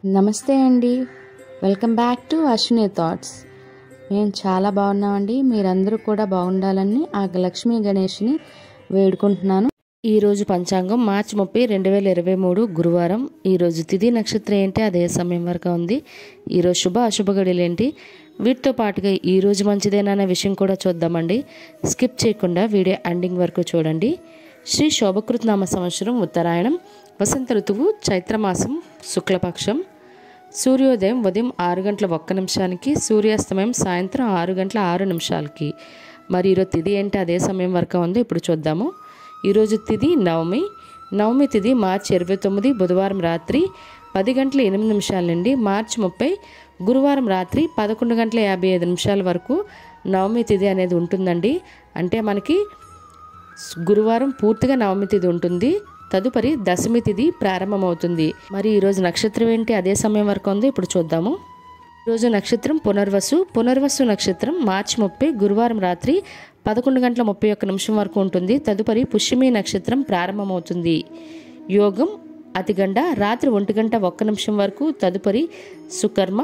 నమస్తే అండి welcome back to Ashwini thoughts మేము చాలా బాగున్నామండి మీరందరూ కూడా బాగుండాలని ఆ లక్ష్మీ గణేష్ని వేడుకుంటున్నాను ఈరోజు పంచాంగం మార్చి ముప్పై రెండు వేల ఇరవై మూడు గురువారం ఈరోజు తిథి నక్షత్రం ఏంటి అదే సమయం వరకు ఉంది ఈరోజు శుభ అశుభ గడియలు ఏంటి వీటితో పాటుగా ఈరోజు మంచిదేనా అనే విషయం కూడా చూద్దామండి స్కిప్ చేయకుండా వీడియో ఎండింగ్ వరకు చూడండి శ్రీ శోభకృత్ నామ సంవత్సరం ఉత్తరాయణం వసంత ఋతువు చైత్రమాసం శుక్లపక్షం సూర్యోదయం ఉదయం ఆరు గంటల ఒక్క నిమిషానికి సూర్యాస్తమయం సాయంత్రం ఆరు గంటల ఆరు నిమిషాలకి మరి ఈరోజు తిథి ఏంటి అదే సమయం వరకు ఉందో ఇప్పుడు చూద్దాము ఈరోజు తిథి నవమి నవమి తిథి మార్చి ఇరవై తొమ్మిది బుధవారం రాత్రి పది గంటల ఎనిమిది నిమిషాల నుండి మార్చి ముప్పై గురువారం రాత్రి పదకొండు గంటల యాభై ఐదు నిమిషాల వరకు నవమి తిథి అనేది ఉంటుందండి అంటే మనకి గురువారం పూర్తిగా నవమి తిథి ఉంటుంది తదుపరి దశమి తిథి ప్రారంభమవుతుంది మరి ఈరోజు నక్షత్రం ఏంటి అదే సమయం వరకు ఉందో ఇప్పుడు చూద్దాము ఈరోజు నక్షత్రం పునర్వసు పునర్వసు నక్షత్రం మార్చి ముప్పై గురువారం రాత్రి పదకొండు గంటల ముప్పై ఒక్క నిమిషం వరకు ఉంటుంది తదుపరి పుష్యమి నక్షత్రం ప్రారంభమవుతుంది యోగం అతిగండ రాత్రి ఒంటి గంట ఒక్క నిమిషం వరకు తదుపరి సుకర్మ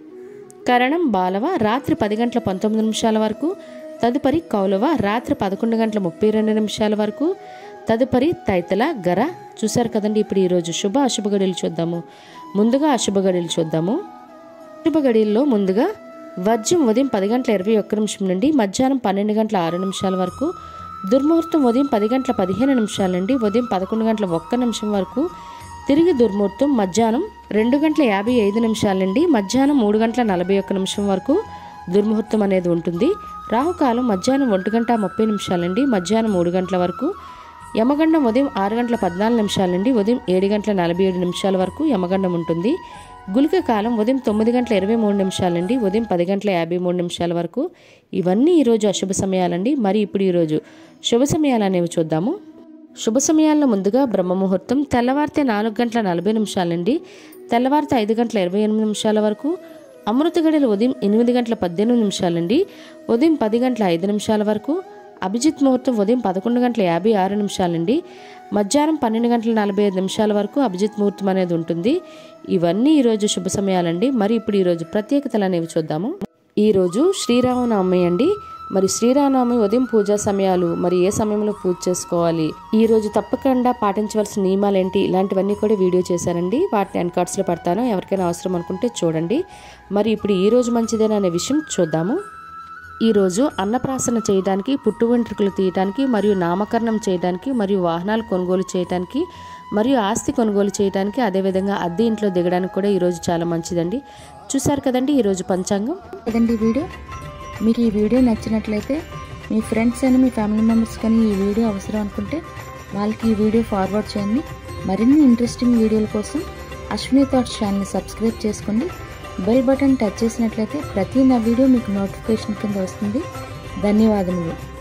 కరణం బాలవ రాత్రి పది గంటల పంతొమ్మిది నిమిషాల వరకు తదుపరి కౌలవ రాత్రి పదకొండు గంటల ముప్పై రెండు నిమిషాల వరకు తదుపరి తైతల గర చూశారు కదండి ఇప్పుడు ఈరోజు శుభ అశుభ గడియలు చూద్దాము ముందుగా అశుభ గడియలు చూద్దాము అశుభ గడియల్లో ముందుగా వర్జ్యం ఉదయం పది గంటల ఇరవై ఒక్క నిమిషం నుండి మధ్యాహ్నం పన్నెండు గంటల ఆరు నిమిషాల వరకు దుర్ముహూర్తం ఉదయం పది గంటల పదిహేను నిమిషాల నుండి ఉదయం పదకొండు గంటల ఒక్క నిమిషం వరకు తిరిగి దుర్ముహూర్తం మధ్యాహ్నం రెండు గంటల యాభై ఐదు నిమిషాల నుండి మధ్యాహ్నం మూడు గంటల నలభై ఒక్క నిమిషం వరకు దుర్ముహూర్తం అనేది ఉంటుంది రాహుకాలం మధ్యాహ్నం ఒంటి గంట ముప్పై నిమిషాల నుండి మధ్యాహ్నం మూడు గంటల వరకు యమగండం ఉదయం ఆరు గంటల పద్నాలుగు నిమిషాల నుండి ఉదయం ఏడు గంటల నలభై ఏడు నిమిషాల వరకు యమగండం ఉంటుంది గుళిక కాలం ఉదయం తొమ్మిది గంటల ఇరవై మూడు నిమిషాల నుండి ఉదయం పది గంటల యాభై మూడు నిమిషాల వరకు ఇవన్నీ ఈరోజు అశుభ సమయాలండి మరి ఇప్పుడు ఈరోజు శుభ సమయాలు అనేవి చూద్దాము శుభ సమయాల్లో ముందుగా బ్రహ్మముహూర్తం తెల్లవారితే నాలుగు గంటల నలభై నిమిషాల నుండి తెల్లవారితే ఐదు గంటల ఇరవై ఎనిమిది నిమిషాల వరకు అమృత గడియలు ఉదయం ఎనిమిది గంటల పద్దెనిమిది నిమిషాల నుండి ఉదయం పది గంటల ఐదు నిమిషాల వరకు అభిజిత్ ముహూర్తం ఉదయం పదకొండు గంటల యాభై ఆరు నిమిషాల నుండి మధ్యాహ్నం పన్నెండు గంటల నలభై ఐదు నిమిషాల వరకు అభిజిత్ ముహూర్తం అనేది ఉంటుంది ఇవన్నీ ఈరోజు శుభ సమయాలండి మరి ఇప్పుడు ఈరోజు ప్రత్యేకతలు అనేవి చూద్దాము ఈరోజు శ్రీరామనవమి అండి మరి శ్రీరామనవమి ఉదయం పూజా సమయాలు మరి ఏ సమయంలో పూజ చేసుకోవాలి ఈ రోజు తప్పకుండా పాటించవలసిన నియమాలు ఏంటి ఇలాంటివన్నీ కూడా వీడియో చేశానండి వాటిని ఎండ్ కార్డ్స్లో పెడతాను ఎవరికైనా అవసరం అనుకుంటే చూడండి మరి ఇప్పుడు ఈ రోజు మంచిదేనా అనే విషయం చూద్దాము ఈరోజు అన్నప్రాసన చేయడానికి పుట్టు వెంట్రుకలు తీయడానికి మరియు నామకరణం చేయడానికి మరియు వాహనాలు కొనుగోలు చేయడానికి మరియు ఆస్తి కొనుగోలు చేయడానికి అదేవిధంగా అద్దె ఇంట్లో దిగడానికి కూడా ఈరోజు చాలా మంచిదండి చూసారు కదండి ఈరోజు పంచాంగం కదండి ఈ వీడియో మీకు ఈ వీడియో నచ్చినట్లయితే మీ ఫ్రెండ్స్ అని మీ ఫ్యామిలీ మెంబర్స్ కానీ ఈ వీడియో అవసరం అనుకుంటే వాళ్ళకి ఈ వీడియో ఫార్వర్డ్ చేయండి మరిన్ని ఇంట్రెస్టింగ్ వీడియోల కోసం అశ్విని థాట్స్ ఛానల్ని సబ్స్క్రైబ్ చేసుకోండి బెల్ బటన్ టచ్ చేసినట్లయితే ప్రతి నా వీడియో మీకు నోటిఫికేషన్ కింద వస్తుంది ధన్యవాదములు